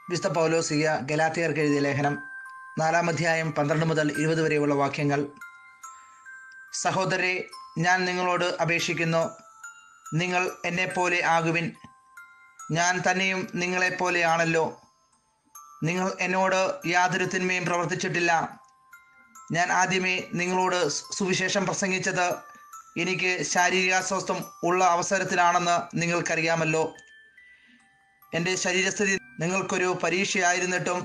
വിശുദ്ധ പൗലോസിയ ഗലാത്തിയർക്ക് എഴുതിയ ലേഖനം നാലാം അധ്യായം പന്ത്രണ്ട് മുതൽ ഇരുപത് വരെയുള്ള വാക്യങ്ങൾ സഹോദരരെ ഞാൻ നിങ്ങളോട് അപേക്ഷിക്കുന്നു നിങ്ങൾ എന്നെപ്പോലെ ആകുവിൻ ഞാൻ തന്നെയും നിങ്ങളെപ്പോലെയാണല്ലോ നിങ്ങൾ എന്നോട് യാതൊരു തിന്മയും പ്രവർത്തിച്ചിട്ടില്ല ഞാൻ ആദ്യമേ നിങ്ങളോട് സുവിശേഷം പ്രസംഗിച്ചത് എനിക്ക് ശാരീരികാസ്വസ്ഥം ഉള്ള അവസരത്തിലാണെന്ന് നിങ്ങൾക്കറിയാമല്ലോ എൻ്റെ ശരീരസ്ഥിതി നിങ്ങൾക്കൊരു പരീക്ഷയായിരുന്നിട്ടും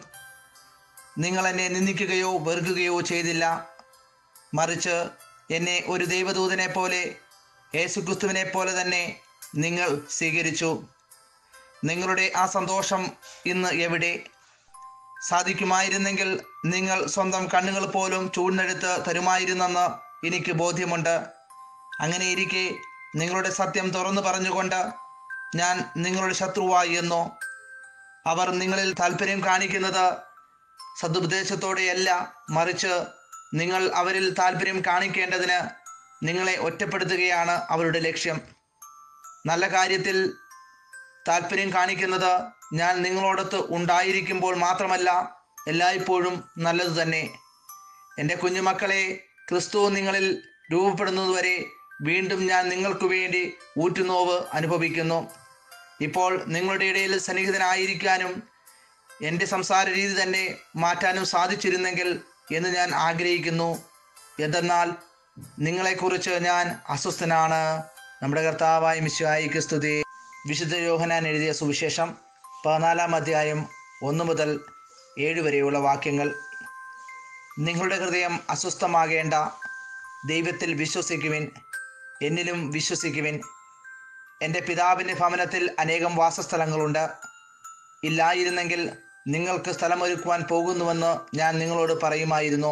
നിങ്ങൾ എന്നെ നിന്ദിക്കുകയോ വെറുക്കുകയോ ചെയ്തില്ല മറിച്ച് എന്നെ ഒരു ദൈവദൂതനെ പോലെ യേശുക്രിസ്തുവിനെ പോലെ തന്നെ നിങ്ങൾ സ്വീകരിച്ചു നിങ്ങളുടെ ആ സന്തോഷം ഇന്ന് എവിടെ സാധിക്കുമായിരുന്നെങ്കിൽ നിങ്ങൾ സ്വന്തം കണ്ണുകൾ പോലും ചൂഴ്ന്നെടുത്ത് തരുമായിരുന്നെന്ന് എനിക്ക് ബോധ്യമുണ്ട് അങ്ങനെ ഇരിക്കെ നിങ്ങളുടെ സത്യം തുറന്നു പറഞ്ഞുകൊണ്ട് ഞാൻ നിങ്ങളുടെ ശത്രുവായി എന്നോ അവർ നിങ്ങളിൽ താല്പര്യം കാണിക്കുന്നത് സതുപദേശത്തോടെയല്ല മറിച്ച് നിങ്ങൾ അവരിൽ താല്പര്യം കാണിക്കേണ്ടതിന് നിങ്ങളെ ഒറ്റപ്പെടുത്തുകയാണ് അവരുടെ ലക്ഷ്യം നല്ല കാര്യത്തിൽ താല്പര്യം കാണിക്കുന്നത് ഞാൻ നിങ്ങളോടൊത്ത് ഉണ്ടായിരിക്കുമ്പോൾ മാത്രമല്ല എല്ലായ്പ്പോഴും നല്ലത് തന്നെ എൻ്റെ കുഞ്ഞുമക്കളെ ക്രിസ്തു നിങ്ങളിൽ രൂപപ്പെടുന്നതുവരെ വീണ്ടും ഞാൻ നിങ്ങൾക്ക് വേണ്ടി ഊറ്റുനോവ് അനുഭവിക്കുന്നു ഇപ്പോൾ നിങ്ങളുടെ ഇടയിൽ സന്നിഹിതനായിരിക്കാനും എൻ്റെ സംസാര രീതി തന്നെ മാറ്റാനും സാധിച്ചിരുന്നെങ്കിൽ എന്ന് ഞാൻ ആഗ്രഹിക്കുന്നു എന്തെന്നാൽ നിങ്ങളെക്കുറിച്ച് ഞാൻ അസ്വസ്ഥനാണ് നമ്മുടെ കർത്താവായ മിശുഹായിക്ക് സ്തുതി വിശുദ്ധ യോഹനാൻ എഴുതിയ സുവിശേഷം പതിനാലാം അധ്യായം ഒന്ന് മുതൽ ഏഴ് വരെയുള്ള വാക്യങ്ങൾ നിങ്ങളുടെ ഹൃദയം അസ്വസ്ഥമാകേണ്ട ദൈവത്തിൽ വിശ്വസിക്കുവിൻ എന്നിലും വിശ്വസിക്കുവിൻ എൻ്റെ പിതാവിൻ്റെ ഭവനത്തിൽ അനേകം വാസസ്ഥലങ്ങളുണ്ട് ഇല്ലായിരുന്നെങ്കിൽ നിങ്ങൾക്ക് സ്ഥലമൊരുക്കുവാൻ പോകുന്നുവെന്ന് ഞാൻ നിങ്ങളോട് പറയുമായിരുന്നു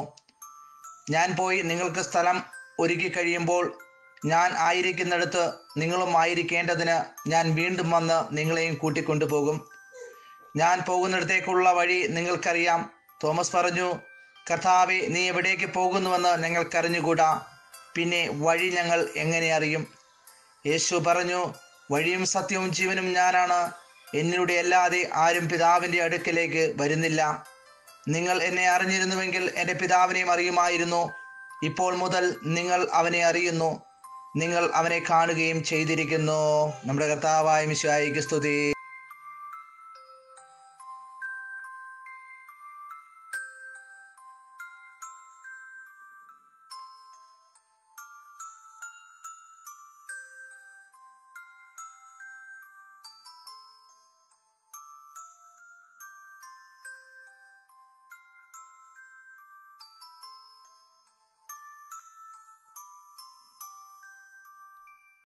ഞാൻ പോയി നിങ്ങൾക്ക് സ്ഥലം ഒരുക്കി കഴിയുമ്പോൾ ഞാൻ ആയിരിക്കുന്നിടത്ത് നിങ്ങളും ആയിരിക്കേണ്ടതിന് ഞാൻ വീണ്ടും വന്ന് നിങ്ങളെയും കൂട്ടിക്കൊണ്ടുപോകും ഞാൻ പോകുന്നിടത്തേക്കുള്ള വഴി നിങ്ങൾക്കറിയാം തോമസ് പറഞ്ഞു കർത്താവെ നീ എവിടേക്ക് പോകുന്നുവെന്ന് ഞങ്ങൾക്കറിഞ്ഞുകൂടാ പിന്നെ വഴി ഞങ്ങൾ എങ്ങനെ അറിയും യേശു പറഞ്ഞു വഴിയും സത്യവും ജീവനും ഞാനാണ് എന്നിലൂടെ അല്ലാതെ ആരും പിതാവിൻ്റെ അടുക്കലേക്ക് വരുന്നില്ല നിങ്ങൾ എന്നെ അറിഞ്ഞിരുന്നുവെങ്കിൽ എൻ്റെ പിതാവിനെയും അറിയുമായിരുന്നു ഇപ്പോൾ മുതൽ നിങ്ങൾ അവനെ അറിയുന്നു നിങ്ങൾ അവനെ കാണുകയും ചെയ്തിരിക്കുന്നു നമ്മുടെ കർത്താവായ മിശായിക്ക് സ്തുതി